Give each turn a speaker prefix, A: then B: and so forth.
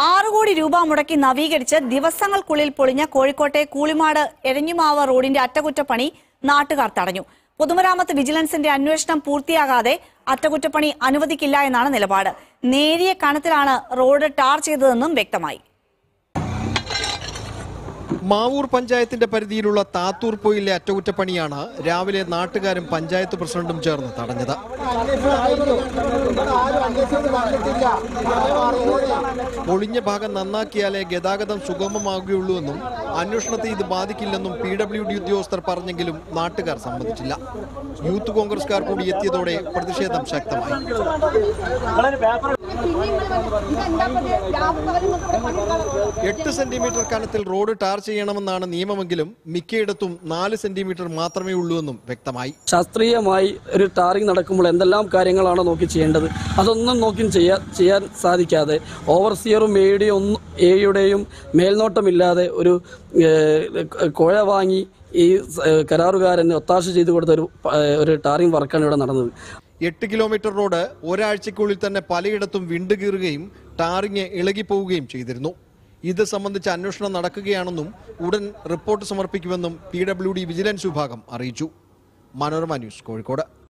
A: ആറ് കോടി രൂപ മുടക്കി നവീകരിച്ച് ദിവസങ്ങൾക്കുള്ളിൽ പൊളിഞ്ഞ കോഴിക്കോട്ടെ കൂളിമാട് എരഞ്ഞുമാവ് റോഡിന്റെ അറ്റകുറ്റപ്പണി നാട്ടുകാർ തടഞ്ഞു പൊതുമരാമത്ത് വിജിലൻസിന്റെ അന്വേഷണം പൂർത്തിയാകാതെ അറ്റകുറ്റപ്പണി അനുവദിക്കില്ല എന്നാണ് നിലപാട് നേരിയ കണത്തിലാണ് റോഡ് ടാർ ചെയ്തതെന്നും വ്യക്തമായി
B: മാവൂർ പഞ്ചായത്തിന്റെ പരിധിയിലുള്ള താത്തൂർ പൊയിലെ അറ്റകുറ്റപ്പണിയാണ് രാവിലെ നാട്ടുകാരും പഞ്ചായത്ത് പ്രസിഡന്റും ചേർന്ന് തടഞ്ഞത് പൊളിഞ്ഞ ഭാഗം നന്നാക്കിയാലേ ഗതാഗതം സുഗമമാകുകയുള്ളൂവെന്നും അന്വേഷണത്തെ ഇത് ബാധിക്കില്ലെന്നും പി ഡബ്ല്യു ഡി ഉദ്യോഗസ്ഥർ പറഞ്ഞെങ്കിലും നാട്ടുകാർ സമ്മതിച്ചില്ല യൂത്ത് കോൺഗ്രസ്കാർ കൂടി എത്തിയതോടെ പ്രതിഷേധം ശക്തമായി എട്ട് സെന്റിമീറ്റർ കനത്തിൽ റോഡ് ടാർ ചെയ്യണമെന്നാണ് നിയമമെങ്കിലും മിക്കയിടത്തും നാല് സെന്റിമീറ്റർ മാത്രമേ ഉള്ളൂവെന്നും വ്യക്തമായി
C: ശാസ്ത്രീയമായി ഒരു ടാറിംഗ് നടക്കുമ്പോൾ എന്തെല്ലാം കാര്യങ്ങളാണ് നോക്കി ചെയ്യേണ്ടത് അതൊന്നും നോക്കി ചെയ്യാൻ ചെയ്യാൻ സാധിക്കാതെ ഓവർസിയറും എയുടെയും ഒന്നും എയുടെയും മേൽനോട്ടമില്ലാതെ ഒരു ഏഹ്, കുഴ വാങ്ങി ഈ ഏഹ്, കരാറുകാരന് ഒത്താശ ചെയ്തു കൊടുത്ത ഒരു പ- ഒരു ടാറിംഗ് വർക്കാണ് ഇവിടെ നടന്നത്
B: എട്ട് കിലോമീറ്റർ റോഡ് ഒരാഴ്ചയ്ക്കുള്ളിൽ തന്നെ പലയിടത്തും വിണ്ടുകീറുകയും ടാറിങ് ഇളകിപ്പോവുകയും ചെയ്തിരുന്നു ഇത് സംബന്ധിച്ച് അന്വേഷണം നടക്കുകയാണെന്നും ഉടൻ റിപ്പോർട്ട് സമർപ്പിക്കുമെന്നും പി ഡബ്ല്യു ഡി വിജിലൻസ് വിഭാഗം അറിയിച്ചു മനോരമ ന്യൂസ് കോഴിക്കോട്